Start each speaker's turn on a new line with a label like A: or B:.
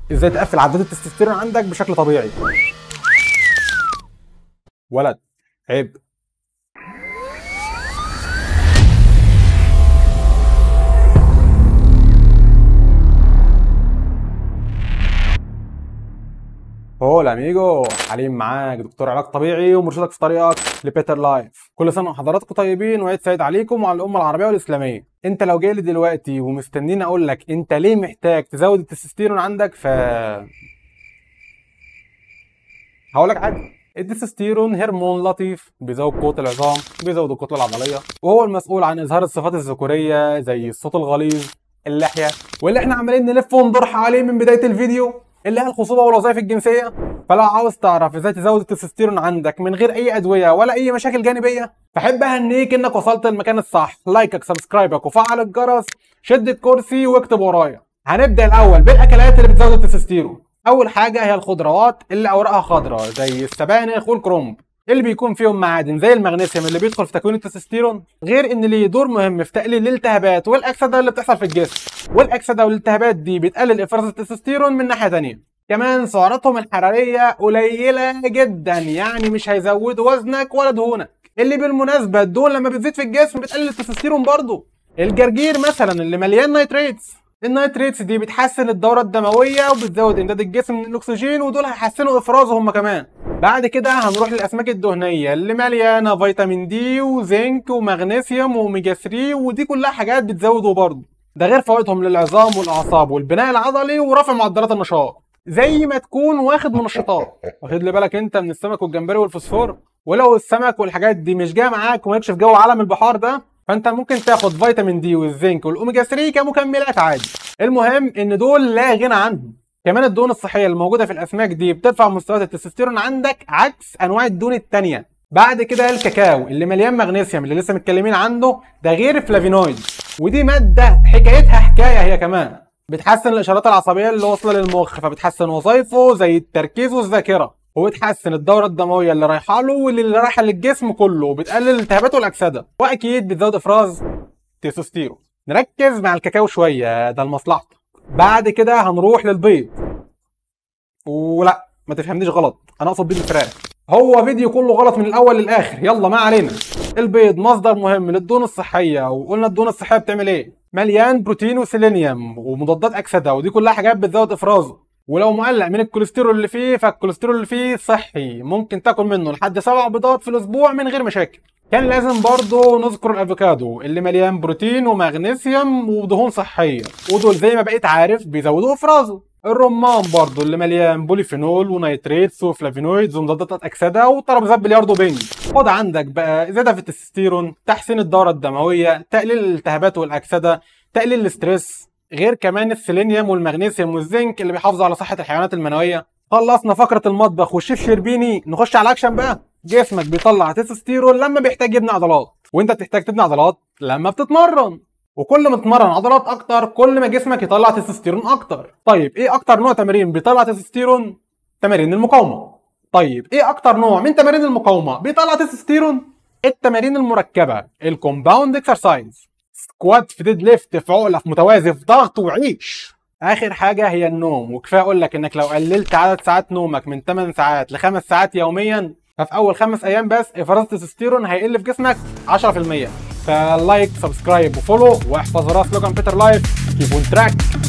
A: ازاي تقفل عداد التستوستيرون عندك بشكل طبيعي ولد عيب هولا اميجو حليم معاك دكتور علاج طبيعي ومرشدك في طريقك لبيتر لايف كل سنه وحضراتكم طيبين وعيد سعيد عليكم وعلى الامه العربيه والاسلاميه انت لو جاي لي دلوقتي ومستنيني اقول لك انت ليه محتاج تزود التستوستيرون عندك ف هقول لك عادي التستوستيرون هرمون لطيف بيزود قوة العظام بيزود الكتلة العضلية وهو المسؤول عن إظهار الصفات الذكورية زي الصوت الغليظ اللحية واللي احنا عمالين نلف وندور حواليه من بداية الفيديو اللي هي الخصوبة والوظائف الجنسية فلو عاوز تعرف ازاي تزود التستوستيرون عندك من غير اي ادوية ولا اي مشاكل جانبية فحب اهنيك انك وصلت للمكان الصح لايكك سبسكرايبك وفعل الجرس شد الكرسي واكتب ورايا هنبدأ الاول بالاكلات اللي بتزود التستوستيرون اول حاجة هي الخضروات اللي اوراقها خضراء زي السبانخ والكرنب اللي بيكون فيهم معادن زي المغنيسيوم اللي بيدخل في تكوين التستوستيرون غير ان ليه دور مهم في تقليل الالتهابات والاكسده اللي بتحصل في الجسم والاكسده والالتهابات دي بتقلل افراز التستوستيرون من ناحيه تانية كمان سعراتهم الحراريه قليله جدا يعني مش هيزودوا وزنك ولا دهونك اللي بالمناسبه الدهون لما بتزيد في الجسم بتقلل التستوستيرون برضه الجرجير مثلا اللي مليان نيتريتس النيتريتس دي بتحسن الدورة الدموية وبتزود إمداد الجسم من الأكسجين ودول هيحسنوا إفرازه هم كمان. بعد كده هنروح للأسماك الدهنية اللي مليانة فيتامين دي وزنك ومغنيسيوم وأوميجا 3 ودي كلها حاجات بتزوده برضه. ده غير فوائدهم للعظام والأعصاب والبناء العضلي ورفع معدلات النشاط. زي ما تكون واخد منشطات. واخد لي بالك أنت من السمك والجمبري والفوسفور؟ ولو السمك والحاجات دي مش جايه معاك ومالكش في جو عالم البحار ده فانت ممكن تاخد فيتامين دي والزنك والاوميجا 3 كمكملات عادي المهم ان دول لا غنى عنهم كمان الدهون الصحيه الموجوده في الاسماك دي بترفع مستويات التستوستيرون عندك عكس انواع الدهون التانية بعد كده الكاكاو اللي مليان مغنيسيوم اللي لسه متكلمين عنه ده غير فلافينويد ودي ماده حكايتها حكايه هي كمان بتحسن الاشارات العصبيه اللي واصله للمخ فبتحسن وظائفه زي التركيز والذاكره وبتحسن الدوره الدمويه اللي رايحه له واللي رايحه للجسم كله وبتقلل الالتهابات والاكسده واكيد بتزود افراز تستوستيرون نركز مع الكاكاو شويه ده لمصلحتك بعد كده هنروح للبيض ولا ما تفهمنيش غلط انا اقصد بيض الفراخ هو فيديو كله غلط من الاول للاخر يلا ما علينا البيض مصدر مهم للدهون الصحيه وقلنا الدهون الصحيه بتعمل ايه مليان بروتين وسيلينيوم ومضادات اكسده ودي كلها حاجات بتزود افرازه ولو مقلق من الكوليسترول اللي فيه فالكوليسترول اللي فيه صحي ممكن تاكل منه لحد سبع بيضات في الاسبوع من غير مشاكل كان لازم برضه نذكر الافوكادو اللي مليان بروتين ومغنيسيوم ودهون صحيه ودول زي ما بقيت عارف بيزودوا افرازه الرمان برضه اللي مليان بوليفينول ونيتريتس وفلافينويدز ومضادات اكسده وترابيزات بلياردو بينج خد عندك بقى زياده في التستوستيرون تحسين الدوره الدمويه تقليل الالتهابات والاكسده تقليل الاسترس غير كمان السيلينيوم والمغنيسيوم والزنك اللي بيحافظوا على صحه الحيوانات المنويه خلصنا فقره المطبخ والشيف شربيني نخش على الاكشن بقى جسمك بيطلع تستوستيرون لما بيحتاج يبني عضلات وانت بتحتاج تبني عضلات لما بتتمرن وكل ما تتمرن عضلات اكتر كل ما جسمك يطلع تستوستيرون اكتر طيب ايه اكتر نوع تمارين بيطلع تستوستيرون تمارين المقاومه طيب ايه اكتر نوع من تمارين المقاومه بيطلع تستوستيرون التمارين المركبه الكومباوند اكسرسايز سكوات في ديد ليفت في عقله في متوازي في ضغط وعيش اخر حاجه هي النوم وكفايه اقول لك انك لو قللت عدد ساعات نومك من 8 ساعات ل 5 ساعات يوميا ففي اول خمس ايام بس افراز التستوستيرون هيقل في جسمك 10% فلايك سبسكرايب وفولو واحفظ راس لوجان بيتر لايف كيب اون تراك